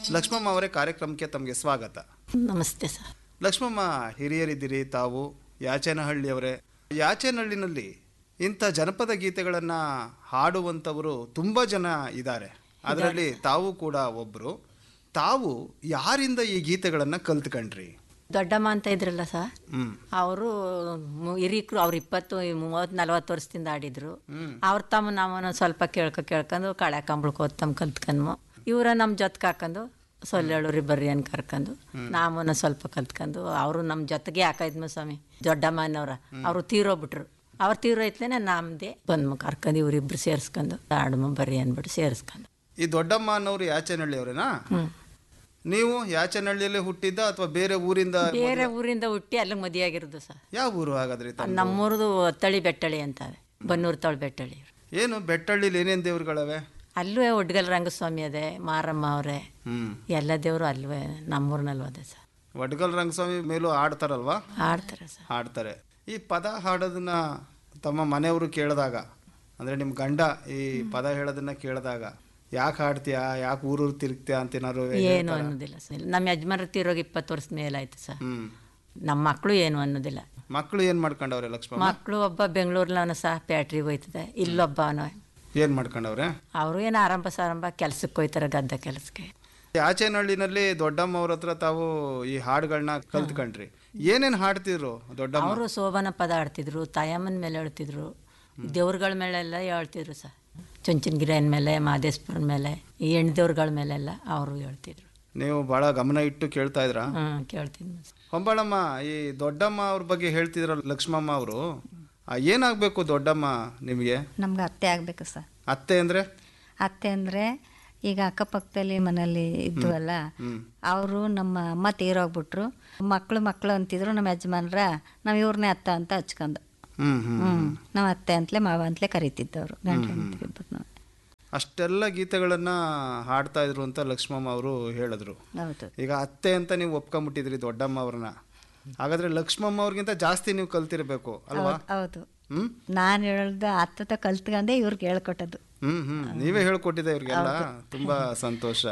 ಲಕ್ಷ್ಮಮ್ಮ ಅವರೇ ಕಾರ್ಯಕ್ರಮಕ್ಕೆ ತಮಗೆ ಸ್ವಾಗತ ನಮಸ್ತೆ ಸರ್ ಲಕ್ಷ್ಮಮ್ಮ ಹಿರಿಯರಿದ್ದೀರಿ ತಾವು ಯಾಚೇನಹಳ್ಳಿಯವರೇ ಯಾಚೇನಹಳ್ಳಿನಲ್ಲಿ ಇಂಥ ಜನಪದ ಗೀತೆಗಳನ್ನು ಹಾಡುವಂಥವರು ತುಂಬ ಜನ ಇದ್ದಾರೆ ಅದರಲ್ಲಿ ತಾವು ಕೂಡ ಒಬ್ಬರು ತಾವು ಯಾರಿಂದ ಈ ಗೀತೆಗಳನ್ನು ಕಲ್ತ್ಕೊಂಡ್ರಿ ದೊಡ್ಡಮ್ಮ ಅಂತ ಇದ್ರಲ್ಲ ಸರ್ ಹ್ಮ್ ಅವರು ಹಿರೀಕರು ಅವ್ರು ಇಪ್ಪತ್ತು ಮೂವತ್ತು ನಲ್ವತ್ತು ವರ್ಷದಿಂದ ಆಡಿದ್ರು ಅವ್ರ ತಮ್ಮ ನಾವನ್ನ ಸ್ವಲ್ಪ ಕೇಳ್ಕೊ ಕೇಳ್ಕೊಂಡು ಕಳೆ ಕಂಬಳ್ಕೋತ್ ತಮ್ಮ ಕಲ್ತ್ಕೊಂಡ್ಮು ಇವರ ನಮ್ಮ ಜೊತೆಗೆ ಹಾಕೊಂಡು ಸೊಲ್ಲೇಳೂರಿ ಬರ್ರಿ ಅನ್ ಕರ್ಕೊಂಡು ನಾವನ್ನ ಸ್ವಲ್ಪ ಕಲ್ತ್ಕೊಂಡು ಅವರು ನಮ್ಮ ಜೊತೆಗೆ ಹಾಕೈದ್ಮ ಸ್ವಾಮಿ ದೊಡ್ಡಮ್ಮನವ್ರ ಅವರು ತೀರೋಗ್ಬಿಟ್ರು ಅವ್ರು ತೀರೋಯ್ತಲೇನೆ ನಮ್ದೇ ಬಂದ್ಮ ಕರ್ಕೊಂಡು ಇವರಿಬ್ರು ಸೇರಿಸ್ಕೊಂಡು ಆಡಮ್ಮ ಬರ್ರಿ ಅಂದ್ಬಿಟ್ಟು ಸೇರಿಸ್ಕೊಂಡು ಈ ದೊಡ್ಡಮ್ಮ ಅನ್ನೋರು ಯಾಚೇನಹಳ್ಳಿಯವರೇನಾ ಹ್ಞೂ ನೀವು ಯಾಚೇನಹಳ್ಳಿಯಲ್ಲೇ ಹುಟ್ಟಿದ್ದ ಅಥವಾ ಬೇರೆ ಊರಿಂದ ಬೇರೆ ಊರಿಂದ ಹುಟ್ಟಿ ಅಲ್ಲಿಗೆ ಮದುವೆ ಆಗಿರೋದು ಸರ್ ಯಾವ ಊರು ಹಾಗಾದ್ರಿ ತಮ್ಮದು? ನಮ್ಮೂರದು ತಳಿ ಬೆಟ್ಟಳಿ ಅಂತಾರೆ ಬನ್ನೂರು ತಳಿ ಬೆಟ್ಟಳಿ ಏನು ಬೆಟ್ಟಳ್ಳಿಲಿ ಏನೇನು ದೇವ್ರುಗಳವೆ ಅಲ್ಲೂ ಒಡ್ಗಲ್ ರಂಗಸ್ವಾಮಿ ಅದೇ ಮಾರಮ್ಮ ಅವರೇ ಹ್ಮ್ ಎಲ್ಲ ದೇವರು ಅಲ್ವೇ ನಮ್ಮೂರಿನಲ್ಲೂ ಅದೇ ಸರ್ ವಡ್ಗಲ್ ರಂಗಸ್ವಾಮಿ ಮೇಲೂ ಆಡ್ತಾರಲ್ವಾ ಆಡ್ತಾರೆ ಸರ್ ಹಾಡ್ತಾರೆ ಈ ಪದ ಹಾಡೋದನ್ನ ತಮ್ಮ ಮನೆಯವರು ಕೇಳಿದಾಗ ಅಂದರೆ ನಿಮ್ಮ ಗಂಡ ಈ ಪದ ಹೇಳೋದನ್ನ ಕೇಳಿದಾಗ ಯಾಕೆ ಹಾಡ್ತೀಯಾ ಯಾಕೆ ಊರೂರು ತಿರುಗ್ತೀಯಾ ಅಂತ ಏನಾರು ಏನು ಅನ್ನೋದಿಲ್ಲ ಸರ್ ನಮ್ಮ ಯಜಮಾನ್ರು ತೀರೋಗಿ ಇಪ್ಪತ್ತು ವರ್ಷದ ಮೇಲಾಯ್ತು ಸರ್ ಹ್ಮ್ ನಮ್ಮ ಮಕ್ಕಳು ಏನು ಅನ್ನೋದಿಲ್ಲ ಮಕ್ಕಳು ಏನು ಮಾಡ್ಕೊಂಡವ್ರೆ ಲಕ್ಷ್ಮಮ್ಮ ಮಕ್ಕಳು ಒಬ್ಬ ಬೆಂಗಳೂರ್ಲವನು ಸಹ ಪ್ಯಾಟ್ರಿಗೆ ಹೋಯ್ತದೆ ಇಲ್ಲೊಬ್ಬ ಅವನು ಏನು ಮಾಡ್ಕೊಂಡವ್ರೆ ಅವರು ಏನು ಆರಂಭ ಸಾರಂಭ ಕೆಲ್ಸಕ್ಕೆ ಹೋಯ್ತಾರೆ ಗದ್ದೆ ಕೆಲಸಕ್ಕೆ ಆಚೆನಹಳ್ಳಿನಲ್ಲಿ ದೊಡ್ಡಮ್ಮ ಅವ್ರ ಹತ್ರ ತಾವು ಈ ಹಾಡುಗಳನ್ನ ಕಲ್ತ್ಕೊಂಡ್ರಿ ಏನೇನು ಹಾಡ್ತಿದ್ರು ದೊಡ್ಡಮ್ಮ ಅವರು ಶೋಭನ ಪದ ಆಡ್ತಿದ್ರು ತಾಯಮ್ಮನ ಮೇಲೆ ಹೇಳ್ತಿದ್ರು ದೇವ್ರಗಳ ಮೇಲೆಲ್ಲ ಹೇಳ್ತಿದ್ರು ಸರ್ ಚುಂಚನಗಿರಿಯನ್ ಮೇಲೆ ಮಾದೇಶ್ವರನ ಮೇಲೆ ಈ ಹೆಣ್ಣು ದೇವ್ರಗಳ ಮೇಲೆಲ್ಲ ಅವರು ಹೇಳ್ತಿದ್ರು ನೀವು ಭಾಳ ಗಮನ ಇಟ್ಟು ಕೇಳ್ತಾ ಇದ್ರಾ ಹ್ಞೂ ಕೇಳ್ತಿದ್ವಿ ಸರ್ ಹೊಂಬಾಳಮ್ಮ ಈ ದೊಡ್ಡಮ್ಮ ಅವ್ರ ಬಗ್ಗೆ ಹೇಳ್ತಿದ್ರ ಲಕ್ಷ್ಮಮ್ಮ ಅವರು ಏನಾಗಬೇಕು ದೊಡ್ಡಮ್ಮ ನಿಮಗೆ ನಮ್ಗೆ ಅತ್ತೆ ಆಗಬೇಕು ಸರ್ ಅತ್ತೆ ಅಂದರೆ ಅತ್ತೆ ಅಂದರೆ ಈಗ ಅಕ್ಕಪಕ್ಕದಲ್ಲಿ ಮನೇಲಿ ಇದ್ವಲ್ಲ ಅವರು ನಮ್ಮ ಅಮ್ಮ ತೀರೋಗ್ಬಿಟ್ರು ಮಕ್ಕಳು ಮಕ್ಕಳು ಅಂತಿದ್ರು ನಮ್ಮ ಯಜಮಾನ್ರ ನಾವು ಇವ್ರನ್ನೇ ಅತ್ತ ಅಂತ ಹಚ್ಕೊಂಡು ಹ್ಮ್ ಹ್ಮ್ ಹ್ಞೂ ನಮ್ಮ ಅತ್ತೆ ಅಂತಲೇ ಮಾವ ಅಂತಲೇ ಕರಿತಿದ್ದವರು ಗಂಡ ಹೆಂಡ್ತಿ ಇಬ್ಬರ್ನೂ. ಅಷ್ಟೆಲ್ಲ ಗೀತೆಗಳನ್ನ ಹಾಡ್ತಾ ಇದ್ರು ಅಂತ ಲಕ್ಷ್ಮಮ್ಮ ಅವರು ಹೇಳಿದ್ರು ಹೌದು ಈಗ ಅತ್ತೆ ಅಂತ ನೀವು ಒಪ್ಕೊಂಬಿಟ್ಟಿದ್ರಿ ದೊಡ್ಡಮ್ಮ ಅವ್ರನ್ನ ಹಾಗಾದ್ರೆ ಲಕ್ಷ್ಮಮ್ಮ ಅವ್ರಿಗಿಂತ ಜಾಸ್ತಿ ನೀವು ಕಲ್ತಿರ್ಬೇಕು ಅಲ್ವಾ ಹೌದು ಹೌದು ಹ್ಮ್ ನಾನು ಹೇಳ್ದ ಅತ್ತ ಕಲ್ತ್ಕೊಂಡೆ ಇವ್ರಿಗೆ ಹೇಳ್ಕೊಟ್ಟದ್ದು ಹ್ಮ್ ಹ್ಮ್ ನೀವೇ ಹೇಳ್ಕೊಟ್ಟಿದ್ದೆ ಇವ್ರಿಗೆಲ್ಲ ತುಂಬಾ ಸಂತೋಷ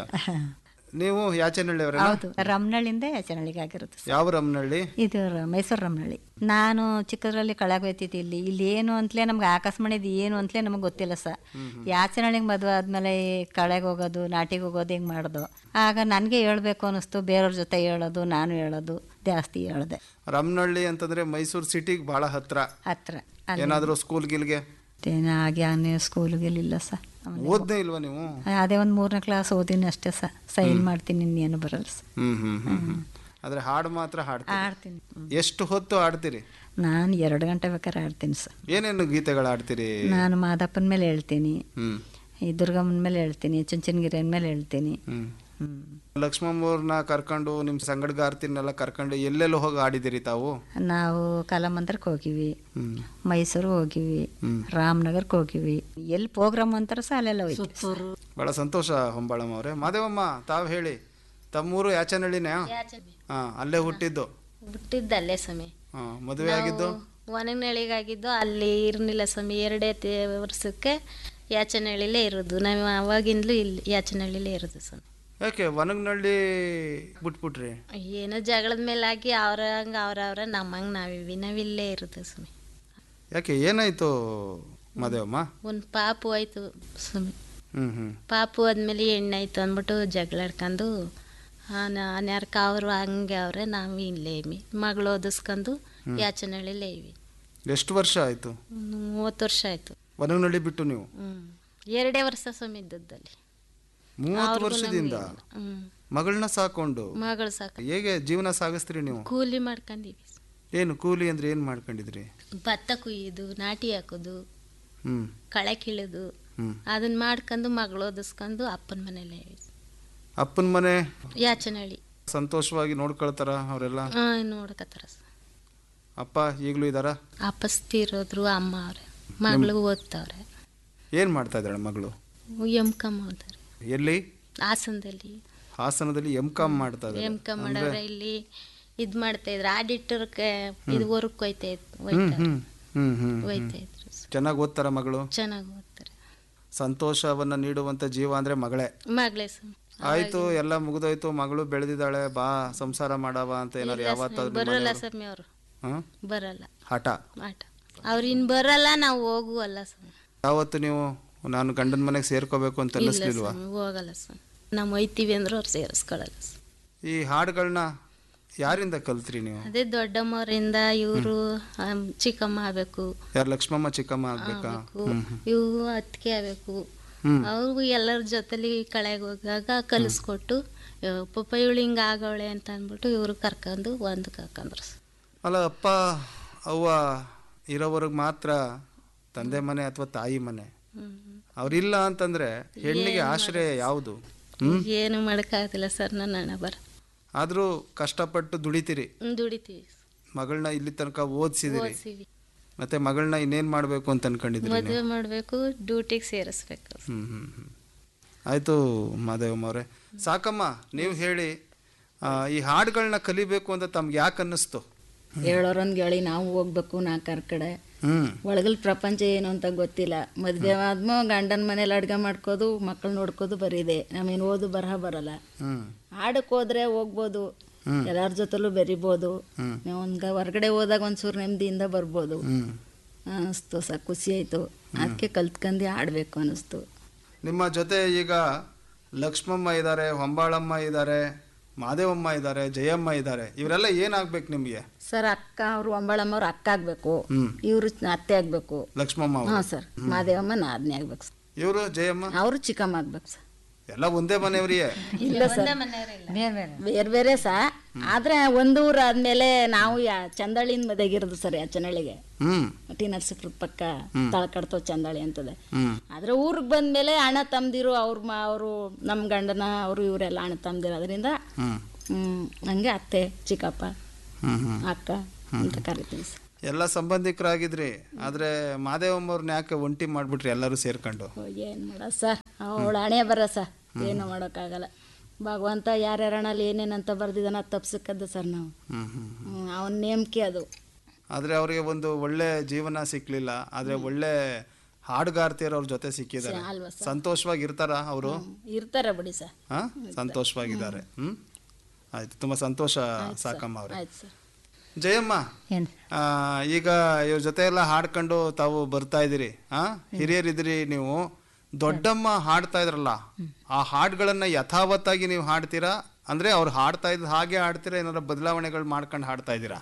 ನೀವು ಯಾಚನಹಳ್ಳಿ ಹೌದು ರಮ್ನಳ್ಳಿಂದ ಯಾಚನಹಳ್ಳಿಗೆ ಆಗಿರುತ್ತೆ ಸರ್. ಯಾವ ರಮ್ನಹಳ್ಳಿ ಇದು ರ- ಮೈಸೂರು ರಮ್ನಳ್ಳಿ ನಾನು ಚಿಕ್ಕದ್ರಲ್ಲಿ ಕಳೆಗೆ ಹೋಯ್ತಿದ್ದೆ ಇಲ್ಲಿ ಇಲ್ಲಿ ಏನು ಅಂತಲೇ ನಮ್ಗೆ ಆಕಾಶವಾಣಿದು ಏನು ಅಂತಲೇ ನಮಗೆ ಗೊತ್ತಿಲ್ಲ ಸರ್ ಯಾಚನಹಳ್ಳಿಗೆ ಮದುವೆ ಆದಮೇಲೆ ಕಳೆಗೆ ಹೋಗೋದು ನಾಟಿಗೆ ಹೋಗೋದು ಹಿಂಗೆ ಮಾಡೋದು ಆಗ ನನಗೆ ಹೇಳ್ಬೇಕು ಅನ್ನಿಸ್ತು ಬೇರೆಯವ್ರ ಜೊತೆ ಹೇಳೋದು ನಾನು ಹೇಳೋದು ಜಾಸ್ತಿ ಹೇಳಿದೆ ರಮ್ನಹಳ್ಳಿ ಅಂತಂದ್ರೆ ಮೈಸೂರು ಸಿಟಿಗೆ ಬಹಳ ಹತ್ರ ಹತ್ರ ಅಲ್ಲಿ ಏನಾದರೂ ಸ್ಕೂಲ್ ಗಿಲ್ಗೆ ಮತ್ತೇನು ಹಾಗೆ ಆನೆ ಸ್ಕೂಲ್ಗೆಲ್ಲ ಸರ್ ಓದ್ನೇ ಇಲ್ವಾ ನೀವು ಅದೇ ಒಂದು ಮೂರನೇ ಕ್ಲಾಸ್ ಓದಿನಿ ಅಷ್ಟೇ ಸರ್ ಸೈನ್ ಮಾಡ್ತೀನಿ ಇನ್ನೇನು ಬರಲ್ಲ ಸರ್ ಹ್ಮ್ ಹ್ಮ್ ಹ್ಮ್ ಹ್ಮ್ ಆದ್ರೆ ಹಾಡು ಮಾತ್ರ ಹಾಡ್ತೀರಿ ಆಡ್ತೀನಿ ಎಷ್ಟು ಹೊತ್ತು ಹಾಡ್ತೀರಿ ನಾನು ಎರಡು ಗಂಟೆ ಬೇಕಾದ್ರೆ ಆಡ್ತೀನಿ ಸರ್ ಏನೇನು ಗೀತೆಗಳು ಹಾಡ್ತೀರಿ ನಾನು ಮಾದಪ್ಪನ ಮೇಲೆ ಹೇಳ್ತೀನಿ ಹ್ಮ್ ಈ ದುರ್ಗಮ್ಮನ ಮೇಲೆ ಹೇಳ್ತೀನಿ ಚುಂಚನಗಿರಿಯನ ಮೇಲೆ ಹೇಳ್ತೀನಿ ಹ್ಮ್ ಹ್ಮ್. ಲಕ್ಷ್ಮಮ್ಮವ್ರನ್ನ ಕರ್ಕೊಂಡು ನಿಮ್ಮ ಸಂಗಡಗಾರ್ತಿನೆಲ್ಲ ಕರ್ಕೊಂಡು ಎಲ್ಲೆಲ್ಲ ಹೋಗಿ ಆಡಿದಿರಿ ತಾವು ನಾವು ಕಲಾಮಂದಿರಕ್ಕೆ ಹೋಗಿವಿ ಹ್ಮ್ ಮೈಸೂರು ಹೋಗಿವಿ ರಾಮನಗರಕ್ಕೆ ಹೋಗಿವಿ ಎಲ್ಲಿ ಪ್ರೋಗ್ರಾಮ್ ಅಂತಾರ ಸಹ ಅಲ್ಲೆಲ್ಲ ಹೋಯ್ತು ಸುತ್ತೂರು ಬಹಳ ಸಂತೋಷ ಹೊಂಬಾಳಮ್ಮ ಅವರೇ ಮಾದೇವಮ್ಮ ತಾವು ಹೇಳಿ ತಮ್ಮೂರು ಯಾಚನಹಳ್ಳಿನೇ ಹಾ ಅಲ್ಲೇ ಹುಟ್ಟಿದ್ದು ಹುಟ್ಟಿದ್ದಲ್ಲೇ ಸ್ವಾಮಿ ಹಾ ಮದುವೆ ಆಗಿದ್ದು ಒಣಗಿನಳಿಗಾಗಿದ್ದು ಅಲ್ಲಿ ಇರ್ನಿಲ್ಲ ಸ್ವಾಮಿ ಎರಡೇ ತಿ- ವರ್ಷಕ್ಕೆ ಯಾಚನಹಳ್ಳಿಲೇ ಇರೋದು ನಾವು ಅವಾಗಿಂದಲೂ ಇಲ್ಲಿ ಯಾಚನಹಳ್ಳಿಲೇ ಇರೋದು ಸ್ವಾಮಿ ಯಾಕೆ ವನಗನಹಳ್ಳಿ ಬಿಟ್ಬಿಟ್ರಿ ಏನೋ ಜಗಳದ ಮೇಲೆ ಆಗಿ ಅವ್ರ ಹಂಗೆ ಅವ್ರವ್ರ ನಮ್ಮಂಗೆ ನಾವಿವಿ ನಾವಿಲ್ಲೇ ಇರೋದು ಸ್ವಾಮಿ ಯಾಕೆ ಏನಾಯ್ತು ಮಾದೇವಮ್ಮ ಒಂದು ಪಾಪು ಆಯ್ತು ಸ್ವಾಮಿ ಹ್ಮ್ ಹ್ಮ್ ಪಾಪು ಆದ್ಮೇಲೆ ಹೆಣ್ಣಾಯ್ತು ಅಂದ್ಬಿಟ್ಟು ಜಗಳಾಡ್ಕೊಂಡು ಅನ್ಯಾರ್ಕ ಅವರು ಹಂಗೆ ಅವ್ರೆ ನಾವು ಇಲ್ಲೇ ಇವಿ ಮಗಳು ಓದಿಸ್ಕೊಂಡು ಯಾಚನಹಳ್ಳಿಲೇ ಇವಿ ಎಷ್ಟು ವರ್ಷ ಆಯ್ತು ಒಂದು ಮೂವತ್ತು ವರ್ಷ ಆಯ್ತು ವನಗನಹಳ್ಳಿ ಬಿಟ್ಟು ನೀವು ಹ್ಞೂ ಎರಡೇ ವರ್ಷ ಸ್ವಾಮಿ ಇದ್ದದ್ದಲ್ಲಿ ಮೂವತ್ತು ವರ್ಷದಿಂದ ಹ್ಞೂ ಮಗಳನ್ನ ಸಾಕೊಂಡು ಮಗಳು ಸಾಕ ಹೇಗೆ ಜೀವನ ಸಾಗಿಸ್ತೀರಿ ನೀವು ಕೂಲಿ ಮಾಡ್ಕೊಂಡಿವಿ ಏನು ಕೂಲಿ ಅಂದ್ರೆ ಏನು ಮಾಡ್ಕೊಂಡಿದ್ರಿ ಭತ್ತ ಕುಯ್ಯೋದು ನಾಟಿ ಹಾಕೋದು ಹ್ಮ್ ಕಳೆ ಕೀಳೋದು ಹ್ಮ್ ಅದನ್ನ ಮಾಡ್ಕೊಂಡು ಮಗಳು ಓದಿಸ್ಕೊಂಡು ಅಪ್ಪನ ಮನೇಲೆ ಅಪ್ಪನ ಮನೆ ಯಾಚನಹಳ್ಳಿ ಸಂತೋಷವಾಗಿ ನೋಡ್ಕೊಳ್ತಾರ ಅವರೆಲ್ಲ ಹಾಂ ನೋಡ್ಕತ್ತಾರ ಸ. ಅಪ್ಪ ಈಗಲೂ ಇದಾರ ಅಪ್ಪ ತೀರೋದ್ರು ಅಮ್ಮ ಅವ್ರೆ ಮಗಳು ಓದ್ತಾವ್ರೆ ಏನು ಮಾಡ್ತಾ ಇದ್ದಾಳೆ ಮಗಳು ಎಮ್ ಕಮ್ ಓದ್ತಾರೆ ಎಲ್ಲಿ ಹಾಸನದಲ್ಲಿ ಹಾಸನದಲ್ಲಿ ಎಂ ಕಾಮ್ ಮಾಡ್ತಾ ಇದ್ದಾರೆ ಎಮ್ ಕಮ್ ಮಾಡವ್ರೆ ಇಲ್ಲಿ ಇದು ಮಾಡ್ತಾ ಇದ್ರು ಆಡಿಟರ್ಗೆ ಇದು ವರ್ಕ್ ಹೋಯ್ತಾ ಇತ್ತು ಹ್ಮ್ ಹೋಯ್ತಾ ಹ್ಮ್ ಹ್ಮ್ ಹ್ಮ್ ಹೋಯ್ತಾ ಇದ್ರು ಸ. ಚೆನ್ನಾಗಿ ಓದ್ತಾರ ಮಗಳು ಚೆನ್ನಾಗಿ ಓದ್ತಾರೆ ಸಂತೋಷವನ್ನ ನೀಡುವಂತ ಜೀವ ಅಂದ್ರೆ ಮಗಳೇ ಮಗಳೇ ಸ ಆಯ್ತು ಎಲ್ಲ ಮುಗಿದೋಯ್ತು ಮಗಳು ಬೆಳೆದಿದ್ದಾಳೆ ಬಾ ಸಂಸಾರ ಮಾಡವ ಅಂತ ಏನಾರು ಯಾವತ್ತಾದ್ರು ಬರಲ್ಲ ಸ್ವಾಮಿ ಅವರು ಹಾಂ ಬರಲ್ಲ ಹಠ ಆಟ ಅವ್ರು ಇನ್ನು ಬರಲ್ಲ ನಾವು ಹೋಗುವಲ್ಲ ಸ್ವಾಮಿ ಯಾವತ್ತು ನೀವು ನಾನು ಗಂಡನ ಮನೆಗೆ ಸೇರ್ಕೋಬೇಕು ಅಂತ ಇಲ್ಲ ಅನ್ನಿಸ್ಲಿಲ್ವಾ ಸ್ವಾಮಿ ಹೋಗಲ್ಲ ಸ್ವಾಮಿ ನಾವು ಒಯ್ತೀವಿ ಅಂದ್ರೆ ಅವ್ರು ಸೇರಿಸ್ಕೊಳ್ಳಲ್ಲ ಸ್ವಾಮಿ. ಈ ಹಾಡುಗಳನ್ನ ಯಾರಿಂದ ಕಲ್ತ್ರಿ ನೀವು ಅದೇ ದೊಡ್ಡಮ್ಮವರಿಂದ ಇವರು ಚಿಕ್ಕಮ್ಮ ಆಗಬೇಕು ಯಾರು ಲಕ್ಷ್ಮಮ್ಮ ಚಿಕ್ಕಮ್ಮ ಆಗ್ಬೇಕಾ ಇವು ಅತ್ತಿಗೆ ಆಗಬೇಕು ಹ್ಮ್. ಅವ್ರಿಗೂ ಎಲ್ಲರ ಜೊತೆಲಿ ಕಳೆಗೆ ಹೋಗಾಗ ಕಲಿಸ್ಕೊಟ್ಟು ಇವ್ ಪಪ್ಪ ಇವಳು ಹಿಂಗೆ ಆಗವಳೆ ಅಂತ ಅಂದ್ಬಿಟ್ಟು ಇವರು ಕರ್ಕೊಂಡು ಒಂದು ಕರ್ಕೊಂಡ್ರು ಸ್ವಾಮಿ. ಅಲ್ಲ ಅಪ್ಪ ಅವ್ವ ಇರೋವರೆಗೆ ಮಾತ್ರ ತಂದೆ ಮನೆ ಅಥವಾ ತಾಯಿ ಮನೆ ಹ್ಮ್. ಅವ್ರಿಲ್ಲ ಅಂತಂದ್ರೆ ಹೆಣ್ಣಿಗೆ ಆಶ್ರಯ ಯಾವುದು ಏನು ಮಾಡೋಕ್ಕಾಗತ್ತಿಲ್ಲ ಸರ್ ನನ್ನ ಹಣ ಬರ ಆದರೂ ಕಷ್ಟಪಟ್ಟು ದುಡಿತೀರಿ ದುಡಿತೀವಿ ಮಗಳನ್ನ ಇಲ್ಲಿ ತನಕ ಓದಿಸಿದಿರಿ ಓದಿಸಿವಿ ಮತ್ತೆ ಮಗಳನ್ನ ಇನ್ನೇನ್ ಮಾಡ್ಬೇಕು ಅಂತ ಅನ್ಕೊಂಡಿದ್ರಿ ನೀವು? ಮದುವೆ ಮಾಡಬೇಕು ಡ್ಯೂಟಿಗೆ ಸೇರಿಸ್ಬೇಕು ಹ್ಮ್ ಹ್ಮ್ ಹ್ಮ್ ಆಯ್ತು ಮಾದೇವಮ್ಮ ಅವರೇ ಸಾಕಮ್ಮ ನೀವು ಹೇಳಿ ಆ, ಈ ಹಾಡುಗಳನ್ನ ಕಲಿಬೇಕು ಅಂತ ತಮ್ಗೆ ಯಾಕೆ ಅನ್ನಿಸ್ತು ಹೇಳೋರೊಂದು ಹೇಳಿ ನಾವು ಹೋಗ್ಬೇಕು ನಾಲ್ಕಾರು ಕಡೆ ಹ್ಮ್ ಒಳಗಲ್ ಪ್ರಪಂಚ ಏನು ಅಂತ ಗೊತ್ತಿಲ್ಲ ಮದುವೆ ಆದ್ಮೋ ಗಂಡನ ಮನೇಲಿ ಅಡ್ಗೆ ಮಾಡ್ಕೋದು ಮಕ್ಕಳು ನೋಡ್ಕೋದು ಬರೀದೆ ನಮೇನು ಓದು ಬರಹ ಬರಲ್ಲ ಹ್ಮ್ ಹಾಡಕ್ಕೆ ಹೋದ್ರೆ ಹೋಗ್ಬೋದು ಎಲ್ಲರ ಜೊತೆಲೂ ಬೆರಿಬೋದು ಒಂದು ಹೊರಗಡೆ ಹೋದಾಗ ಒಂಚೂರು ನೆಮ್ಮದಿಯಿಂದ ಬರ್ಬೋದು ಹ್ಮ್ ಅನಿಸ್ತು ಸ ಖುಷಿ ಆಯಿತು ಅದಕ್ಕೆ ಕಲ್ತ್ಕಂಡು ಆಡಬೇಕು ಅನ್ನಿಸ್ತು ನಿಮ್ಮ ಜೊತೆ ಈಗ ಲಕ್ಷ್ಮಮ್ಮ ಇದ್ದಾರೆ ಹೊಂಬಾಳಮ್ಮ ಇದ್ದಾರೆ ಮಾದೇವಮ್ಮ ಇದ್ದಾರೆ ಜಯಮ್ಮ ಇದ್ದಾರೆ ಇವರೆಲ್ಲ ಏನಾಗ್ಬೇಕು ನಿಮಗೆ ಸರ್ ಅಕ್ಕ ಅವರು ಒಂಬಳಮ್ಮವ್ರು ಅಕ್ಕ ಆಗಬೇಕು ಹ್ಮ್ ಇವರು ಅತ್ತೆ ಆಗಬೇಕು ಲಕ್ಷ್ಮಮ್ಮ ಅವರು ಹಾಂ ಸರ್ ಮಾದೇವಮ್ಮ ನಾದನೇ ಆಗ್ಬೇಕು ಸರ್ ಇವರು ಜಯಮ್ಮ ಅವರು ಚಿಕ್ಕಮ್ಮ ಆಗ್ಬೇಕು ಸರ್ ಎಲ್ಲ ಒಂದೇ ಮನೆಯವರಿಯೇ ಇಲ್ಲ ಸರ್ ಬೇರೆ ಬೇರೆ ಬೇರೆ ಬೇರೆ ಸಹ ಆದ್ರೆ ಒಂದು ಊರು ಆದ್ಮೇಲೆ ನಾವು ಯಾ ಚಂದಳಿನ ಮದುವೆಗಿರೋದು ಸರ್ ಯಾಚನಹಳ್ಳಿಗೆ ಹ್ಮ್ ಟಿ ನರಸೀಪುರದ ಪಕ್ಕ ತಳಕಡ್ತೋ ಚಂದಳಿ ಅಂತದೆ ಹ್ಮ್ ಆದ್ರೆ ಊರಿಗೆ ಬಂದ್ಮೇಲೆ ಅಣ್ಣ ತಮ್ದಿರು ಅವ್ರ ಮ ಅವರು ನಮ್ಮ ಗಂಡನ ಅವರು ಇವರೆಲ್ಲ ಅಣ್ಣ ತಮ್ದಿರು ಅದರಿಂದ ಹ್ಮ್ ಹ್ಮ್ ಹಂಗೆ ಅತ್ತೆ ಚಿಕ್ಕಪ್ಪ ಹ್ಮ್ ಹ್ಮ್ ಅಕ್ಕ ಅಂತ ಕರಿತೀವಿ ಸರ್ ಎಲ್ಲ ಸಂಬಂಧಿಕರಾಗಿದ್ರಿ ಆದ್ರೆ ಮಾದೇವಮ್ಮವ್ರನ್ನ ಯಾಕೆ ಒಂಟಿ ಮಾಡ್ಬಿಟ್ರಿ ಎಲ್ಲರೂ ಸೇರ್ಕೊಂಡು ಏನು ಮಾಡ ಸರ್ ಅವಳ ಹಣೆ ಬರ ಸರ್ ಏನು ಮಾಡೋಕ್ಕಾಗಲ್ಲ ಭಗವಂತ ಯಾರ್ಯಾರ ಹಣಲ್ಲಿ ಏನೇನಂತ ಬರ್ದಿದ್ದಾನ ತಪ್ಸಕ್ಕದ್ದು ಸರ್ ನಾವು ಹ್ಮ್ ಹ್ಮ್ ಅವನ ನೇಮಕೆ ಅದು ಆದ್ರೆ ಅವ್ರಿಗೆ ಒಂದು ಒಳ್ಳೆ ಜೀವನ ಸಿಕ್ಲಿಲ್ಲ ಆದ್ರೆ ಒಳ್ಳೆ ಹಾಡುಗಾರ್ತಿಯರು ಅವ್ರ ಜೊತೆ ಸಿಕ್ಕಿದ್ದಾರೆ ಅಲ್ವಾ ಸರ್ ಸಂತೋಷವಾಗಿ ಇರ್ತಾರ ಅವರು ಇರ್ತಾರೆ ಬಿಡಿ ಸರ್ ಹಾ ಸಂತೋಷವಾಗಿದ್ದಾರೆ ಹ್ಮ್ ಆಯ್ತು ತುಂಬಾ ಸಂತೋಷ ಸಾಕಮ್ಮ ಅವ್ರೆ ಆಯ್ತು ಸರ್ ಜಯಮ್ಮ ಏನು ಆ, ಈಗ ಇವ್ರ ಜೊತೆ ಎಲ್ಲ ಹಾಡ್ಕೊಂಡು ತಾವು ಬರ್ತಾ ಇದ್ದೀರಿ ಹಾ ಹಿರಿಯರಿದ್ದೀರಿ ನೀವು ದೊಡ್ಡಮ್ಮ ಹಾಡ್ತಾ ಇದ್ರಲ್ಲ ಆ ಹಾಡುಗಳನ್ನ ಯಥಾವತ್ತಾಗಿ ನೀವು ಹಾಡ್ತೀರಾ ಅಂದ್ರೆ ಅವ್ರು ಹಾಡ್ತಾ ಇದ್ದ ಹಾಗೆ ಹಾಡ್ತೀರಾ ಏನಾರ ಬದಲಾವಣೆಗಳು ಮಾಡ್ಕೊಂಡು ಹಾಡ್ತಾ ಇದ್ದೀರಾ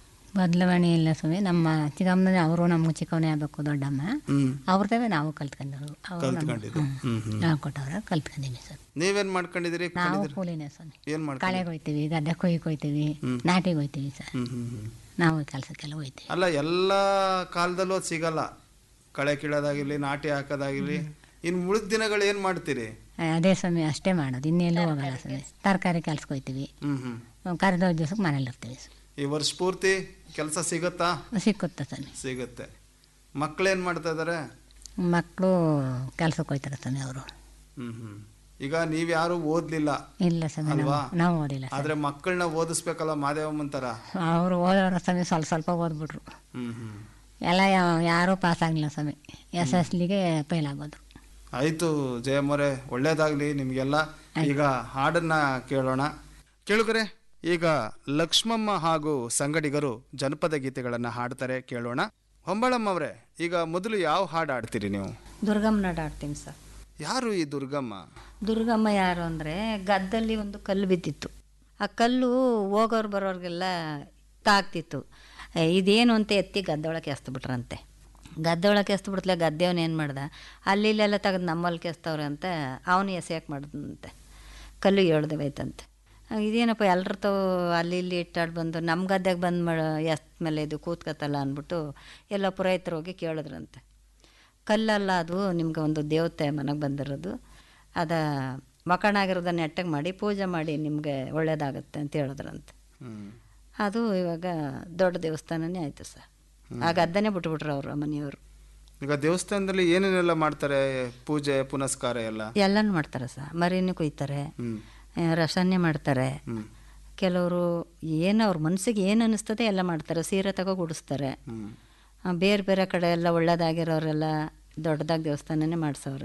ಬದಲಾವಣೆ ಇಲ್ಲ ಸ್ವಾಮಿ ನಮ್ಮ ಚಿಕ್ಕಮ್ಮನ ಅವರು ನಮ್ಗೆ ಚಿಕ್ಕವನೇ ಆಗಬೇಕು ದೊಡ್ಡಮ್ಮ ಹ್ಮ್ ಅವ್ರದೇ ನಾವು ಕಲ್ತ್ಕೊಂಡವ್ರು ಅವರು ಕಲ್ತ್ಕೊಂಡಿದ್ದು ಹ್ಮ್ ಹ್ಮ್ ನಾವು ಕೊಟ್ಟವ್ರ ಕಲ್ತ್ಕೊಂಡಿವಿ ಸರ್ ನೀವೇನ್ ಮಾಡ್ಕೊಂಡಿದ್ದೀರಿ ನಾವು ಕೂಲಿನೇ ಸ್ವಾಮಿ ಏನ್ ಮಾಡ್ಕೊಂಡು ಕಳೆಗೆ ಹೋಯ್ತೀವಿ ಗದ್ದೆ ಕೊಯ್ಗೆ ಹೋಯ್ತೀವಿ ನಾಟಿಗೆ ಹೋಯ್ತೀವಿ ಸರ್ ಹ್ಮ್ ಹ್ಮ್ ಹ್ಮ್ ನಾವು ಕೆಲಸಕ್ಕೆಲ್ಲ ಹೋಯ್ತೀವಿ ಅಲ್ಲ ಎಲ್ಲ ಕಾಲದಲ್ಲೂ ಅದು ಸಿಗಲ್ಲ ಕಳೆ ಕೀಳೋದಾಗಿರ್ಲಿ ನಾಟಿ ಹಾಕೋದಾಗಿರ್ಲಿ ಇನ್ನು ಉಳಿದ ದಿನಗಳು ಏನ್ ಮಾಡ್ತೀರಿ ಅದೇ ಸ್ವಾಮಿ ಅಷ್ಟೇ ಮಾಡೋದು ಇನ್ನೆಲ್ಲೂ ಹೋಗಲ್ಲ ಸ್ವಾಮಿ ತರಕಾರಿ ಕೆಲ್ಸಕ್ಕೆ ಹೋಯ್ತೀವಿ ಹ್ಮ್ ಹ್ಮ್ ಕರೆದ ದಿವಸಕ್ಕೆ ಮನೇಲಿ ಇರ್ತೀವಿ ಸ್ವಾಮಿ. ಈ ವರ್ಷ ಪೂರ್ತಿ ಕೆಲಸ ಸಿಗುತ್ತಾ ಸಿಕ್ಕುತ್ತೆ ಸ್ವಾಮಿ ಸಿಗುತ್ತೆ ಮಕ್ಳೇನ್ ಮಾಡ್ತಾ ಇದಾರೆ ಮಕ್ಕಳು ಕೆಲ್ಸಕ್ಕೆ ಹೋಯ್ತಾರೆ ಸ್ವಾಮಿ ಅವರು ಹ್ಮ್ ಹ್ಮ್ ಈಗ ನೀವ್ ಯಾರು ಓದ್ಲಿಲ್ಲ ಇಲ್ಲ ಸ್ವಾಮಿ ನಾವು ಅಲ್ವಾ? ನಾವು ಓದಿಲ್ಲ ಆದ್ರೆ ಮಕ್ಕಳನ್ನ ಓದಿಸ್ಬೇಕಲ್ಲ ಮಾದೇವಮ್ಮನ್ ತರ ಅವರು ಓದೋರ ಸ್ವಾಮಿ ಸ್ವಲ್ಪ ಸ್ವಲ್ಪ ಓದ್ಬಿಟ್ರು ಹ್ಮ್ ಹ್ಮ್ ಎಲ್ಲ ಯಾ- ಯಾರೂ ಪಾಸ್ ಆಗಲಿಲ್ಲ ಸ್ವಾಮಿ ಎಸ್ ಎಸ್ ಲಿಗೆ ಫೇಲ್ ಆಗೋದು ಆಯ್ತು ಜಯಮ್ಮರೇ ಒಳ್ಳೇದಾಗ್ಲಿ ನಿಮ್ಗೆಲ್ಲ ಈಗ ಹಾಡನ್ನ ಕೇಳೋಣ ಕೇಳುಗರೆ ಈಗ ಲಕ್ಷ್ಮಮ್ಮ ಹಾಗೂ ಸಂಗಡಿಗರು ಜನಪದ ಗೀತೆಗಳನ್ನ ಹಾಡ್ತಾರೆ ಕೇಳೋಣ ಹೊಂಬಳಮ್ಮ ಅವರೇ ಈಗ ಮೊದಲು ಯಾವ ಹಾಡು ಹಾಡ್ತೀರಿ ನೀವು ದುರ್ಗಮ್ಮನ ಆಡ್ತೀನಿ ಸರ್ ಯಾರು ಈ ದುರ್ಗಮ್ಮ ದುರ್ಗಮ್ಮ ಯಾರು ಅಂದರೆ ಗದ್ದಲ್ಲಿ ಒಂದು ಕಲ್ಲು ಬಿದ್ದಿತ್ತು ಆ ಕಲ್ಲು ಹೋಗೋರು ಬರೋರಿಗೆಲ್ಲ ತಾಗ್ತಿತ್ತು ಏ, ಇದೇನು ಅಂತ ಎತ್ತಿ ಗದ್ದೆ ಒಳಗೆ ಎಸ್ದ್ಬಿಟ್ರಂತೆ ಗದ್ದೆ ಒಳಗೆ ಎಸ್ದ್ಬಿಡ್ತಲೆ ಗದ್ದೆವನು ಏನು ಮಾಡ್ದ ಅಲ್ಲಿ ಇಲ್ಲೆಲ್ಲ ತೆಗೆದು ನಮ್ಮಲ್ಲಿ ಕೆಸ್ತವ್ರೆ ಅಂತ ಅವನು ಎಸೆಯಕ್ಕೆ ಮಾಡಿದಂತೆ ಕಲ್ಲು ಹೇಳ್ದವೈತಂತೆ ಇದೇನಪ್ಪ ಎಲ್ರ ತಾವು ಅಲ್ಲಿ ಇಲ್ಲಿ ಇಟ್ಟಾಡ್ ಬಂದು ನಮ್ಮ ಗದ್ದೆಗೆ ಬಂದು ಮಾಡ ಎಸ್ತ ಮೇಲೆ ಇದು ಕೂತ್ಕತ್ತಲ್ಲ ಅಂದ್ಬಿಟ್ಟು ಎಲ್ಲ ಪುರೋಹಿತರು ಹೋಗಿ ಕೇಳಿದ್ರಂತೆ ಕಲ್ಲಲ್ಲ ಅದು ನಿಮ್ಗೆ ಒಂದು ದೇವತೆ ಮನೆಗೆ ಬಂದಿರೋದು ಅದ ಮಕಣಾಗಿರೋದ ನೆಟ್ಟಗೆ ಮಾಡಿ ಪೂಜೆ ಮಾಡಿ ನಿಮಗೆ ಒಳ್ಳೇದಾಗುತ್ತೆ ಅಂತ ಹೇಳಿದ್ರಂತೆ ಹ್ಮ್ ಅದು ಇವಾಗ ದೊಡ್ಡ ದೇವಸ್ಥಾನನೇ ಆಯಿತು ಸರ್ ಆ ಗದ್ದೆನೇ ಬಿಟ್ಬಿಟ್ರು ಅವರು ಮನೆಯವರು ಈಗ ದೇವಸ್ಥಾನದಲ್ಲಿ ಏನೇನೆಲ್ಲ ಮಾಡ್ತಾರೆ ಪೂಜೆ ಪುನಸ್ಕಾರ ಎಲ್ಲ ಎಲ್ಲನೂ ಮಾಡ್ತಾರೆ ಸರ್ ಮರಿನೂ ಕುಯ್ತಾರೆ ಹ್ಮ್ ಆ, ರಸನ್ನೇ ಮಾಡ್ತಾರೆ ಹ್ಮ್ ಕೆಲವರು ಏನು ಅವ್ರ ಮನಸ್ಸಿಗೆ ಏನು ಅನ್ನಿಸ್ತದೆ ಎಲ್ಲ ಮಾಡ್ತಾರೆ ಸೀರೆ ತಗೋ ಗುಡಿಸ್ತಾರೆ ಹ್ಮ್ ಆ, ಬೇರೆ ಬೇರೆ ಕಡೆ ಎಲ್ಲ ಒಳ್ಳೇದಾಗಿರೋರೆಲ್ಲ ದೊಡ್ಡದಾಗಿ ದೇವಸ್ಥಾನನೇ ಮಾಡಿಸವ್ರೆ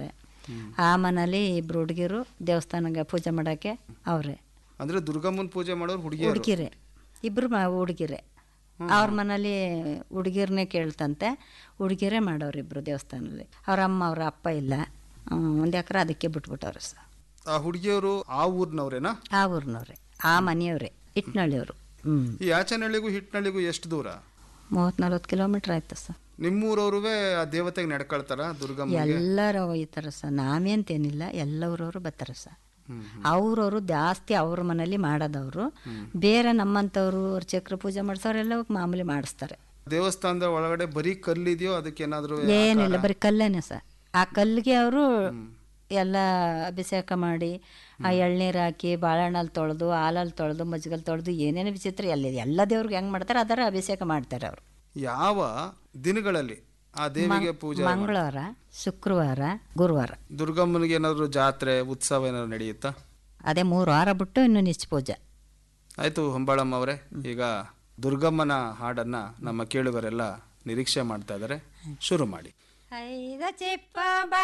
ಆ ಮನೇಲಿ ಇಬ್ರು ಹುಡುಗಿರು ದೇವಸ್ಥಾನಕ್ಕೆ ಪೂಜೆ ಮಾಡೋಕ್ಕೆ ಅವರೇ ಅಂದ್ರೆ ದುರ್ಗಮ್ಮನ ಪೂಜೆ ಮಾಡೋರು ಹುಡುಗಿಯರು ಹುಡುಗಿರೆ ಇಬ್ಬರು ಹುಡುಗಿರೆ ಅವ್ರ ಮನೇಲಿ ಹುಡುಗಿರ್ನೇ ಕೇಳ್ತಂತೆ ಹುಡುಗಿರೇ ಮಾಡೋರು ಇಬ್ಬರು ದೇವಸ್ಥಾನದಲ್ಲಿ ಅವ್ರ ಅಮ್ಮ ಅವ್ರ ಅಪ್ಪ ಇಲ್ಲ ಒಂದು ಎಕರೆ ಅದಕ್ಕೆ ಬಿಟ್ಬಿಟ್ಟವ್ರೆ ಸರ್ ಆ ಹುಡುಗಿಯವರು ಆ ಊರ್ನವ್ರೇನಾ ಆ ಊರಿನವ್ರೆ ಆ ಮನೆಯವ್ರೆ ಇಟ್ನಳ್ಳಿಯವರು ಹ್ಞೂ ಈ ಆಚನಹಳ್ಳಿಗೂ ಹಿಟ್ನಳ್ಳಿಗೂ ಎಷ್ಟು ದೂರ ಮೂವತ್ತು ನಲ್ವತ್ತು ಕಿಲೋಮೀಟ್ರ್ ಆಯ್ತು ಸರ್ ನಿಮ್ಮೂರವ್ರುವೆ ಆ ದೇವತೆಗೆ ನಡ್ಕೊಳ್ತಾರ ದುರ್ಗಮ್ಮಗೆ ಎಲ್ಲರೂ ಒಯ್ತಾರೆ ಸರ್ ನಾವೇಂತೇನಿಲ್ಲ ಎಲ್ಲವ್ರವರು ಬರ್ತಾರೆ ಸರ್ ಅವ್ರವರು ಜಾಸ್ತಿ ಅವ್ರ ಮನೇಲಿ ಮಾಡೋದವರು ಬೇರೆ ನಮ್ಮಂಥವ್ರು ಚಕ್ರ ಪೂಜೆ ಮಾಡಿಸೋರೆಲ್ಲ ಮಾಮೂಲಿ ಮಾಡಿಸ್ತಾರೆ ದೇವಸ್ಥಾನದ ಒಳಗಡೆ ಬರೀ ಕಲ್ಲಿದೆಯೋ ಅದಕ್ಕೆ ಏನಾದ್ರು ಏನಿಲ್ಲ ಬರೀ ಕಲ್ಲೇನೆ ಸರ್ ಆ ಕಲ್ಲಿಗೆ ಅವರು ಎಲ್ಲ ಅಭಿಷೇಕ ಮಾಡಿ ಆ ಎಳ್ನೀರು ಹಾಕಿ ಬಾಳೆಹಣ್ಣಲ್ಲಿ ತೊಳೆದು ಹಾಲಲ್ಲಿ ತೊಳೆದು ಮಜ್ಜಿಗಲ್ಲಿ ತೊಳೆದು ಏನೇನು ವಿಚಿತ್ರ ಎಲ್ಲ ಎಲ್ಲ ದೇವ್ರಿಗೆ ಹೆಂಗೆ ಮಾಡ್ತಾರೆ ಅದರ ಅಭಿಷೇಕ ಮಾಡ್ತಾರೆ ಅವರು ಯಾವ ದಿನಗಳಲ್ಲಿ ಆ ದೇವಿಗೆ ಪೂಜೆ ಮಂಗಳವಾರ ಶುಕ್ರವಾರ ಗುರುವಾರ ದುರ್ಗಮ್ಮನಿಗೆ ಏನಾದ್ರು ಜಾತ್ರೆ ಉತ್ಸವ ಏನಾದ್ರು ನಡೆಯುತ್ತಾ ಅದೇ ಮೂರು ವಾರ ಬಿಟ್ಟು ಇನ್ನು ನಿಶ್ಚ ಪೂಜೆ ಆಯ್ತು ಹೊಂಬಾಳಮ್ಮ ಅವರೇ ಈಗ ದುರ್ಗಮ್ಮನ ಹಾಡನ್ನ ನಮ್ಮ ಕೇಳುಗರೆಲ್ಲ ನಿರೀಕ್ಷೆ ಮಾಡ್ತಾ ಇದ್ದಾರೆ ಶುರು ಮಾಡಿ ಐದ ಚಿಪ್ಪ